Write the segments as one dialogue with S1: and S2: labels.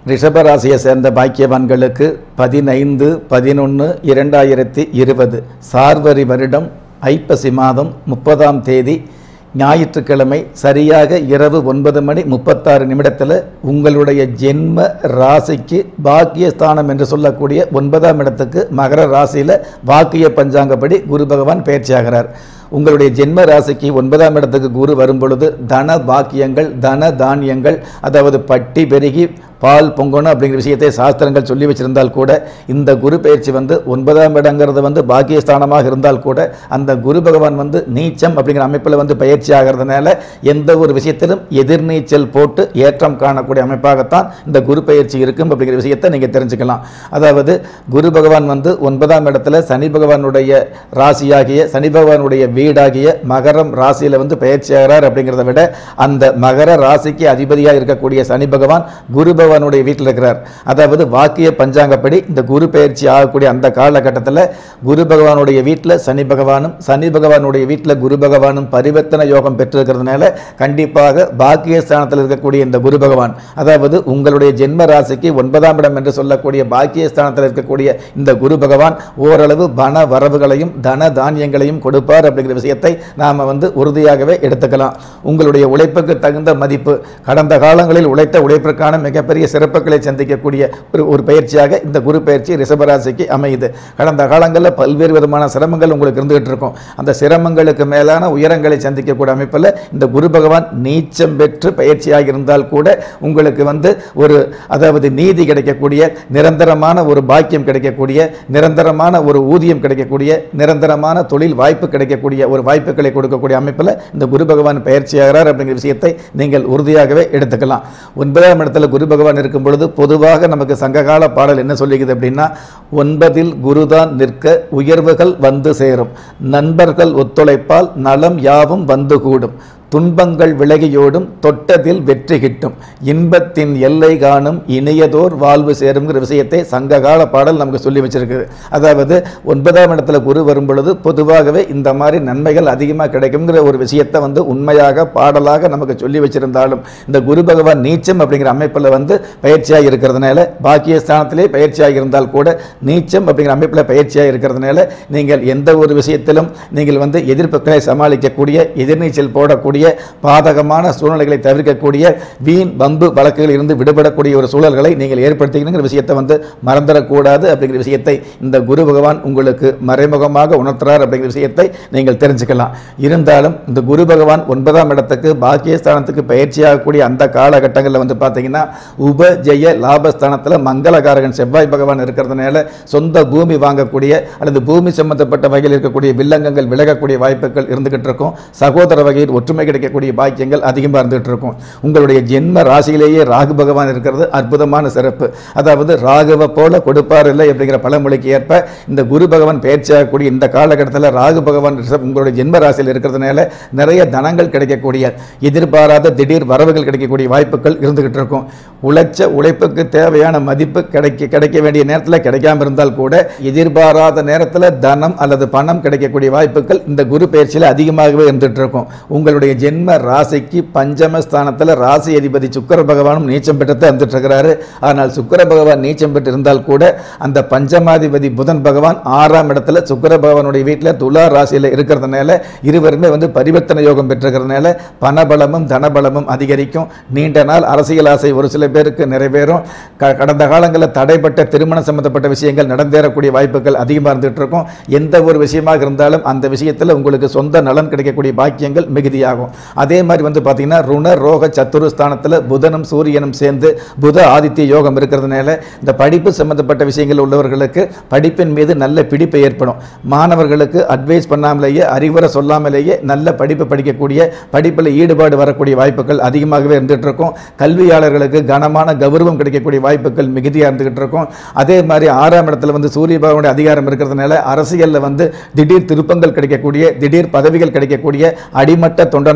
S1: ரிஷபராசியை சேர்ந்த பாக்கியவான்களுக்கு பதினைந்து பதினொன்று இரண்டாயிரத்தி இருபது சார்வரி வருடம் ஐப்பசி மாதம் முப்பதாம் தேதி ஞாயிற்றுக்கிழமை சரியாக இரவு ஒன்பது மணி முப்பத்தாறு நிமிடத்தில் உங்களுடைய ஜென்ம ராசிக்கு பாக்கியஸ்தானம் என்று சொல்லக்கூடிய ஒன்பதாம் இடத்துக்கு மகர ராசியில் வாக்கிய பஞ்சாங்கப்படி குரு பகவான் பயிற்சியாகிறார் உங்களுடைய ஜென்ம ராசிக்கு ஒன்பதாம் இடத்துக்கு குரு வரும் பொழுது தன பாக்கியங்கள் தன தானியங்கள் அதாவது பட்டி பெருகி பால் பொங்கணும் அப்படிங்கிற விஷயத்தை சாஸ்திரங்கள் சொல்லி வச்சிருந்தால் கூட இந்த குரு பயிற்சி வந்து ஒன்பதாம் இடங்கிறது வந்து பாக்கியஸ்தானமாக இருந்தால் கூட அந்த குரு பகவான் வந்து நீச்சம் அப்படிங்கிற அமைப்பில் வந்து பயிற்சி ஆகிறதுனால எந்த ஒரு விஷயத்திலும் எதிர்நீச்சல் போட்டு ஏற்றம் காணக்கூடிய அமைப்பாகத்தான் இந்த குரு பயிற்சி இருக்கும் அப்படிங்கிற விஷயத்தை நீங்கள் தெரிஞ்சுக்கலாம் அதாவது குரு பகவான் வந்து ஒன்பதாம் இடத்துல சனி பகவானுடைய ராசியாகிய சனி பகவானுடைய வீடாகிய மகரம் ராசியில் வந்து பயிற்சி ஆகிறார் அப்படிங்கிறத விட அந்த மகர ராசிக்கு அதிபதியாக இருக்கக்கூடிய சனி பகவான் குரு பகவானுடைய வீட்டில் இருக்கிறார் அதாவது வாக்கிய பஞ்சாங்கப்படி இந்த குரு பயிற்சி ஆகக்கூடிய அந்த காலகட்டத்தில் குரு பகவானுடைய வீட்டில் சனி பகவானும் சனி பகவானுடைய வீட்டில் குரு பகவானும் பரிவர்த்தனை யோகம் பெற்றிருக்கிறதுனால கண்டிப்பாக பாக்கிய ஸ்தானத்தில் இருக்கக்கூடிய இந்த குரு பகவான் அதாவது உங்களுடைய ஜென்ம ராசிக்கு ஒன்பதாம் இடம் என்று சொல்லக்கூடிய பாக்கிய ஸ்தானத்தில் இருக்கக்கூடிய இந்த குரு பகவான் ஓரளவு பண வரவுகளையும் தன தானியங்களையும் கொடுப்பார் அப்படிங்கிற விஷயத்தை நாம் வந்து உறுதியாகவே எடுத்துக்கலாம் உங்களுடைய உழைப்புக்கு தகுந்த மதிப்பு கடந்த காலங்களில் உழைத்த உழைப்பிற்கான மிகப்பெரிய சிறப்புகளை சந்திக்கக்கூடிய ஒரு ஒரு பயிற்சியாக இந்த குரு பயிற்சி ரிஷபராசிக்கு அமையுது கடந்த காலங்களில் பல்வேறு விதமான சிரமங்கள் உங்களுக்கு இருந்துகிட்டு இருக்கும் அந்த சிரமங்களுக்கு மேலான உயரங்களை சந்திக்கக்கூடிய அமைப்பில் இந்த குரு பகவான் நீச்சம் பெற்று பயிற்சியாக இருந்தால் கூட உங்களுக்கு வந்து ஒரு அதாவது நீதி கிடைக்கக்கூடிய நிரந்தரமான ஒரு பாக்கியம் கிடைக்கக்கூடிய நிரந்தரமான ஒரு ஊதியம் கிடைக்கக்கூடிய நிரந்தரமான தொழில் வாய்ப்பு கிடைக்கக்கூடிய ஒரு வாய்ப்புகளை கொடுக்கக்கூடிய அமைப்பில் இந்த குரு பகவான் பயிற்சியாகிறார் அப்படிங்கிற விஷயத்தை நீங்கள் உறுதியாகவே எடுத்துக்கலாம் ஒன்பதாம் இடத்துல குரு பகவான் இருக்கும் பொழுது பொதுவாக நமக்கு சங்ககால பாடல் என்ன சொல்லிக்குது அப்படின்னா ஒன்பதில் குருதான் நிற்க உயர்வுகள் வந்து சேரும் நண்பர்கள் ஒத்துழைப்பால் நலம் யாவும் வந்து கூடும் துன்பங்கள் விலகியோடும் தொட்டதில் வெற்றி கிட்டும் இன்பத்தின் எல்லை காணும் இனியதோர் வாழ்வு சேருங்கிற விஷயத்தை சங்ககால பாடல் நமக்கு சொல்லி வச்சிருக்குது அதாவது ஒன்பதாம் இடத்துல குரு வரும் பொழுது பொதுவாகவே இந்த மாதிரி நன்மைகள் அதிகமாக கிடைக்குங்கிற ஒரு விஷயத்தை வந்து உண்மையாக பாடலாக நமக்கு சொல்லி வச்சிருந்தாலும் இந்த குரு பகவான் நீச்சம் அப்படிங்கிற அமைப்பில் வந்து பயிற்சியாக இருக்கிறதுனால பாக்கிய ஸ்தானத்திலே பயிற்சியாக இருந்தால் கூட நீச்சம் அப்படிங்கிற அமைப்பில் பயிற்சியாக இருக்கிறதுனால நீங்கள் எந்த ஒரு விஷயத்திலும் நீங்கள் வந்து எதிர்ப்புகளை சமாளிக்கக்கூடிய எதிர்நீச்சல் போடக்கூடிய பாதகமான சூழ்நிலைகளை தவிர்க்கக்கூடிய வீண் பம்பு வழக்குகளில் இருந்து விடுபடக்கூடிய ஒரு சூழல்களை நீங்கள் ஏற்படுத்திக்கணுங்கிற விஷயத்தை வந்து மறந்துடக்கூடாது அப்படிங்கிற விஷயத்தை இந்த குரு பகவான் உங்களுக்கு மறைமுகமாக உணர்த்துறார் அப்படிங்கிற விஷயத்தை நீங்கள் தெரிஞ்சுக்கலாம் இருந்தாலும் இந்த குரு பகவான் ஒன்பதாம் இடத்துக்கு பாக்கியஸ்தானத்துக்கு பயிற்சியாகக்கூடிய அந்த காலகட்டங்களில் வந்து பார்த்தீங்கன்னா உபஜெய லாபஸ்தானத்தில் மங்களகாரகன் செவ்வாய் பகவான் இருக்கிறதுனால சொந்த பூமி வாங்கக்கூடிய அல்லது பூமி சம்பந்தப்பட்ட வகையில் இருக்கக்கூடிய வில்லங்கங்கள் விலகக்கூடிய வாய்ப்புகள் இருந்துகிட்டு இருக்கும் சகோதர வகையில் ஒற்றுமை கிடைக்கக்கூடிய பாக்கியங்கள் அதிகமாக இருந்துகிட்டு இருக்கும் உங்களுடைய ஜென்ம ராசியிலேயே ராகு பகவான் இருக்கிறது அற்புதமான சிறப்பு அதாவது ராகுவை போல கொடுப்பார் இல்லை அப்படிங்கிற பழமொழிக்கு ஏற்ப இந்த குரு பகவான் பயிற்சியாகக்கூடிய இந்த காலகட்டத்தில் ராகு பகவான் ரிஷப- உங்களுடைய ஜென்ம ராசியில் இருக்கிறதுனால நிறைய தனங்கள் கிடைக்கக்கூடிய எதிர்பாராத திடீர் வரவுகள் கிடைக்கக்கூடிய வாய்ப்புகள் இருந்துகிட்டு இருக்கும் உழைச்ச உழைப்புக்கு தேவையான மதிப்பு கிடைக்க கிடைக்க வேண்டிய நேரத்தில் கிடைக்காம இருந்தால் கூட எதிர்பாராத நேரத்தில் தனம் அல்லது பணம் கிடைக்கக்கூடிய வாய்ப்புகள் இந்த குரு பயிற்சியில் அதிகமாகவே இருந்துட்டு இருக்கும் உங்களுடைய ஜென்ம ராசிக்கு பஞ்சம ஸ்தானத்தில் ராசி அதிபதி சுக்கிர பகவானும் நீச்சம் பெற்று வந்துட்டு இருக்கிறாரு ஆனால் சுக்கிர பகவான் நீச்சம் பெற்று இருந்தால் கூட அந்த பஞ்சமாதிபதி புதன் பகவான் ஆறாம் இடத்துல சுக்கிர பகவானுடைய வீட்டில் துலா ராசியில் இருக்கிறதுனால இருவருமே வந்து பரிவர்த்தனை யோகம் பெற்றிருக்கிறதுனால பணபலமும் தனபலமும் அதிகரிக்கும் நீண்ட நாள் அரசியல் ஆசை ஒரு சில பேருக்கு நிறைவேறும் க- கடந்த காலங்களில் தடைப்பட்ட திருமணம் சம்பந்தப்பட்ட விஷயங்கள் நடந்தேறக்கூடிய வாய்ப்புகள் அதிகமாக இருந்துகிட்டு இருக்கும் எந்த ஒரு விஷயமாக இருந்தாலும் அந்த விஷயத்தில் உங்களுக்கு சொந்த நலன் கிடைக்கக்கூடிய பாக்கியங்கள் மிகுதியாகும் அதே மாதிரி வந்து பார்த்தீங்கன்னா ருண ரோக சத்துரு ஸ்தானத்தில் புதனும் சூரியனும் சேர்ந்து புத ஆதித்ய யோகம் இருக்கிறதுனால இந்த படிப்பு சம்பந்தப்பட்ட விஷயங்கள் உள்ளவர்களுக்கு படிப்பின் மீது நல்ல பிடிப்பு ஏற்படும் மாணவர்களுக்கு அட்வைஸ் பண்ணாமலேயே அறிவுரை சொல்லாமலேயே நல்ல படிப்பு படிக்கக்கூடிய படிப்பில் ஈடுபாடு வரக்கூடிய வாய்ப்புகள் அதிகமாகவே இருந்துகிட்டு இருக்கும் கல்வியாளர்களுக்கு கனமான கௌரவம் கிடைக்கக்கூடிய வாய்ப்புகள் மிகுதியாக இருந்துகிட்டு இருக்கும் அதே மாதிரி ஆறாம் இடத்துல வந்து சூரிய பகவானுடைய அதிகாரம் இருக்கிறதுனால அரசியலில் வந்து திடீர் திருப்பங்கள் கிடைக்கக்கூடிய திடீர் பதவிகள் கிடைக்கக்கூடிய அடிமட்ட தொண்டனா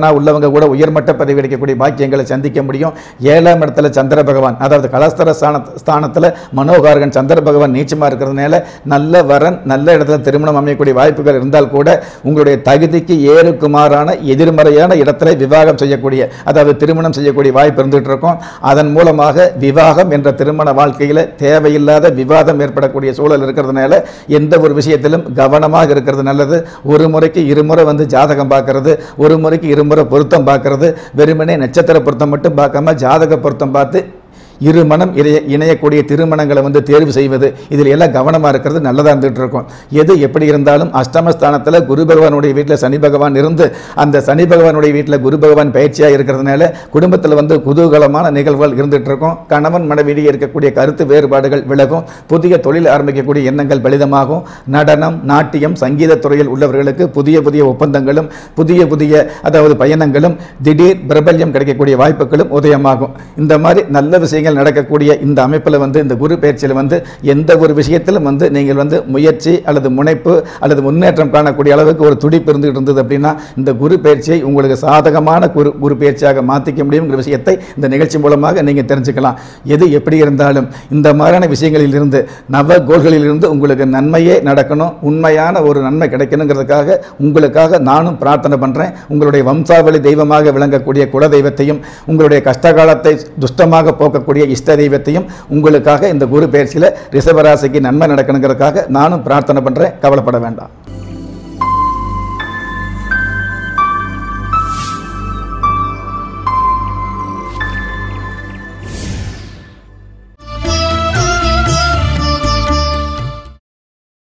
S1: குருநாதனாக உள்ளவங்க கூட உயர்மட்ட பதவி கிடைக்கக்கூடிய பாக்கியங்களை சந்திக்க முடியும் ஏழாம் இடத்துல சந்திர பகவான் அதாவது கலஸ்தர ஸ்தான ஸ்தானத்தில் மனோகாரகன் சந்திர பகவான் நீச்சமாக இருக்கிறதுனால நல்ல வரன் நல்ல இடத்துல திருமணம் அமையக்கூடிய வாய்ப்புகள் இருந்தால் கூட உங்களுடைய தகுதிக்கு ஏறுக்குமாறான எதிர்மறையான இடத்துல விவாகம் செய்யக்கூடிய அதாவது திருமணம் செய்யக்கூடிய வாய்ப்பு இருந்துகிட்டு இருக்கும் அதன் மூலமாக விவாகம் என்ற திருமண வாழ்க்கையில் தேவையில்லாத விவாதம் ஏற்படக்கூடிய சூழல் இருக்கிறதுனால எந்த ஒரு விஷயத்திலும் கவனமாக இருக்கிறது நல்லது ஒரு முறைக்கு இருமுறை வந்து ஜாதகம் பார்க்கறது ஒரு முறைக்கு இருமுறை பொருத்தம் பார்க்கறது வெறுமனே நட்சத்திர பொருத்தம் மட்டும் பார்க்காம ஜாதக பொருத்தம் பார்த்து இரு மனம் இணைய இணையக்கூடிய திருமணங்களை வந்து தேர்வு செய்வது இதில் எல்லாம் கவனமாக இருக்கிறது நல்லதாக இருந்துகிட்டு இருக்கும் எது எப்படி இருந்தாலும் அஷ்டமஸ்தானத்தில் குரு பகவானுடைய வீட்டில் சனி பகவான் இருந்து அந்த சனி பகவானுடைய வீட்டில் குரு பகவான் பயிற்சியாக இருக்கிறதுனால குடும்பத்தில் வந்து குதூகலமான நிகழ்வுகள் இருந்துகிட்டு இருக்கும் கணவன் மனைவியிடையே இருக்கக்கூடிய கருத்து வேறுபாடுகள் விலகும் புதிய தொழில் ஆரம்பிக்கக்கூடிய எண்ணங்கள் பலிதமாகும் நடனம் நாட்டியம் சங்கீத துறையில் உள்ளவர்களுக்கு புதிய புதிய ஒப்பந்தங்களும் புதிய புதிய அதாவது பயணங்களும் திடீர் பிரபல்யம் கிடைக்கக்கூடிய வாய்ப்புகளும் உதயமாகும் இந்த மாதிரி நல்ல விஷயங்கள் நடக்கக்கூடிய இந்த அமைப்பில் வந்து இந்த குரு பயிற்சியில் வந்து எந்த ஒரு விஷயத்திலும் வந்து நீங்கள் வந்து முயற்சி அல்லது முனைப்பு அல்லது முன்னேற்றம் காணக்கூடிய அளவுக்கு ஒரு துடிப்பு இருந்துகிட்டு இருந்தது அப்படின்னா இந்த குரு பயிற்சியை உங்களுக்கு சாதகமான குரு குரு பயிற்சியாக மாற்றிக்க முடியுங்கிற விஷயத்தை இந்த நிகழ்ச்சி மூலமாக நீங்கள் தெரிஞ்சுக்கலாம் எது எப்படி இருந்தாலும் இந்த மாதிரியான விஷயங்களில் இருந்து நவ கோள்களில் இருந்து உங்களுக்கு நன்மையே நடக்கணும் உண்மையான ஒரு நன்மை கிடைக்கணுங்கிறதுக்காக உங்களுக்காக நானும் பிரார்த்தனை பண்ணுறேன் உங்களுடைய வம்சாவளி தெய்வமாக விளங்கக்கூடிய குல தெய்வத்தையும் உங்களுடைய கஷ்டகாலத்தை துஷ்டமாக போக்கக்கூடிய இஷ்ட தெய்வத்தையும் உங்களுக்காக இந்த குரு பயிற்சியில் ரிஷபராசிக்கு நன்மை நடக்கணுங்கிறதுக்காக நானும் பிரார்த்தனை பண்ணுறேன் கவலைப்பட வேண்டாம்